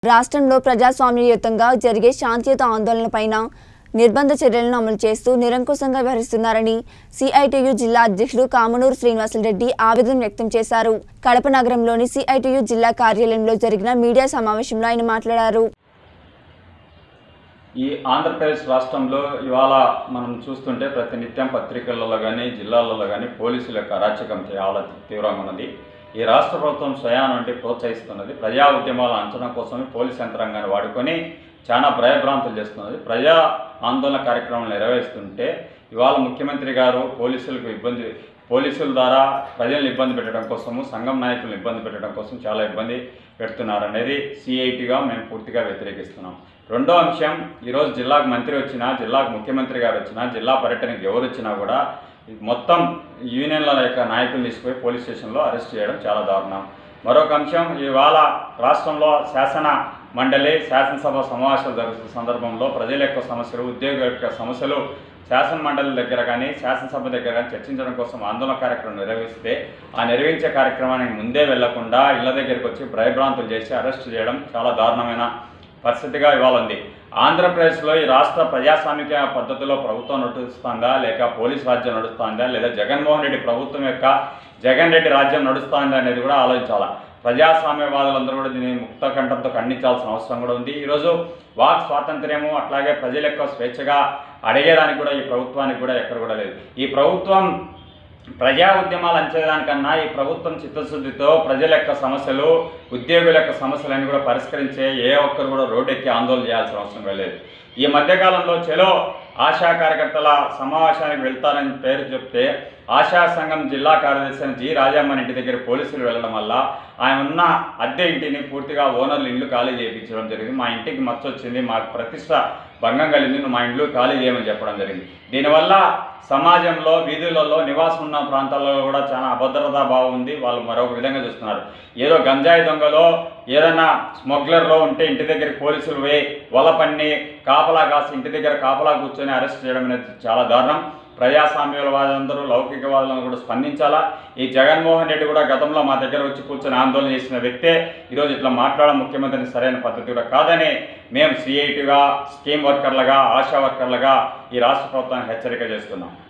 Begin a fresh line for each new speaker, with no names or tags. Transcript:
రాష్ట్రంలో ప్రజాస్వామ్యయుతంగా జరిగే శాంతియుత ఆందోళనపైన నిర్బంధ చర్యలను అమలు చేస్తూ నిరంకుశంగా వ్యవహరిస్తున్నారని సిఐటియు జిల్లా అధ్యక్షుడు కామనూరు శ్రీనివాసులరెడ్డి ఆవేదన వ్యక్తం చేశారు కడప నగరంలోని సిఐటియు జిల్లా కార్యాలయంలో జరిగిన మీడియా సమావేశంలో ఆయన మాట్లాడారు
ఈ ఆంధ్రప్రదేశ్ రాష్ట్రంలో ఇవాళ మనం చూస్తుంటే ప్రతినిత్యం పత్రికలలో కానీ జిల్లాలలో కానీ పోలీసుల యొక్క అరాచకం చాలా తీవ్రంగా ఉన్నది ఈ రాష్ట్ర ప్రభుత్వం స్వయాన నుండి ప్రోత్సహిస్తున్నది ప్రజా ఉద్యమాల అంచనా కోసమే పోలీస్ యంత్రాంగాన్ని వాడుకొని చాలా భయభ్రాంతులు చేస్తున్నది ప్రజా ఆందోళన కార్యక్రమాలు నెరవేరుస్తుంటే ఇవాళ ముఖ్యమంత్రి గారు పోలీసులకు ఇబ్బంది పోలీసుల ద్వారా ప్రజలను ఇబ్బంది పెట్టడం కోసము సంఘం నాయకులను ఇబ్బంది పెట్టడం కోసం చాలా ఇబ్బంది పెడుతున్నారు అనేది సిఐటిగా మేము పూర్తిగా వ్యతిరేకిస్తున్నాం రెండో అంశం ఈరోజు జిల్లాకు మంత్రి వచ్చినా జిల్లాకు ముఖ్యమంత్రి గారు వచ్చినా జిల్లా పర్యటనకి ఎవరు వచ్చినా కూడా ఈ మొత్తం యూనియన్ల యొక్క నాయకులు తీసుకుపోయి పోలీస్ స్టేషన్లో అరెస్ట్ చేయడం చాలా దారుణం మరొక అంశం ఇవాళ రాష్ట్రంలో శాసన మండలి శాసనసభ సమావేశాలు జరుగుతున్న సందర్భంలో ప్రజల యొక్క సమస్యలు ఉద్యోగుల యొక్క సమస్యలు శాసన మండలి దగ్గర కానీ శాసనసభ దగ్గర కానీ చర్చించడం కోసం ఆందోళన కార్యక్రమం నిర్వహిస్తే ఆ నిర్వహించే కార్యక్రమానికి ముందే వెళ్లకుండా ఇళ్ల దగ్గరికి వచ్చి భయభ్రాంతులు చేసి అరెస్ట్ చేయడం చాలా దారుణమైన పరిస్థితిగా ఇవాళ ఉంది ఆంధ్రప్రదేశ్లో ఈ రాష్ట్ర ప్రజాస్వామిక పద్ధతిలో ప్రభుత్వం నడుస్తుందా లేక పోలీస్ రాజ్యం నడుస్తుందా లేదా జగన్మోహన్ రెడ్డి ప్రభుత్వం యొక్క జగన్ రెడ్డి రాజ్యం నడుస్తుందా అనేది కూడా ఆలోచించాలా ప్రజాస్వామ్యవాదులందరూ కూడా దీన్ని ముక్త కంఠంతో ఖండించాల్సిన అవసరం కూడా ఉంది ఈరోజు వాక్ స్వాతంత్ర్యము అట్లాగే ప్రజల యొక్క స్వేచ్ఛగా అడిగేదానికి కూడా ఈ ప్రభుత్వానికి కూడా ఎక్కడ కూడా లేదు ఈ ప్రభుత్వం ప్రజా ఉద్యమాలు అంచేదానికన్నా ఈ ప్రభుత్వం చిత్తశుద్ధితో ప్రజల యొక్క సమస్యలు ఉద్యోగుల యొక్క సమస్యలన్నీ కూడా పరిష్కరించే ఏ ఒక్కరు కూడా రోడ్డెక్కి ఆందోళన చేయాల్సిన అవసరం లేదు ఈ మధ్యకాలంలో చెలో ఆశా కార్యకర్తల సమావేశానికి వెళ్తారని పేరు చెప్తే ఆశా సంఘం జిల్లా కార్యదర్శి అయిన జి రాజామ్మన్ ఇంటి దగ్గర పోలీసులు వెళ్ళడం వల్ల ఆయన ఉన్న అద్దె ఇంటిని పూర్తిగా ఓనర్లు ఇల్లు ఖాళీ చేయించడం జరిగింది మా ఇంటికి మచ్చ వచ్చింది మాకు ప్రతిష్ట భంగం కలిగింది నువ్వు మా ఇంట్లో ఖాళీ చేయమని చెప్పడం జరిగింది దీనివల్ల సమాజంలో వీధులలో నివాసం ఉన్న ప్రాంతాల్లో కూడా చాలా అభద్రతా భావం ఉంది వాళ్ళు మరొక విధంగా చూస్తున్నారు ఏదో గంజాయి దొంగలో ఏదైనా స్మగ్లర్లో ఉంటే ఇంటి దగ్గర పోలీసులు పోయి వల పన్ని కాపలా కాసి ఇంటి దగ్గర కాపలా కూర్చొని అరెస్ట్ చేయడం అనేది చాలా దారుణం ప్రజాస్వామ్యవాదులందరూ లౌకికవాదులను కూడా స్పందించాలా ఈ జగన్మోహన్ రెడ్డి కూడా గతంలో మా దగ్గర వచ్చి కూర్చొని ఆందోళన చేసిన వ్యక్తే ఈరోజు ఇట్లా మాట్లాడడం ముఖ్యమంత్రిని సరైన పద్ధతి కూడా కాదని మేము సిఐటిగా స్కీమ్ వర్కర్లుగా ఆశా వర్కర్లుగా ఈ రాష్ట్ర ప్రభుత్వాన్ని హెచ్చరిక చేస్తున్నాం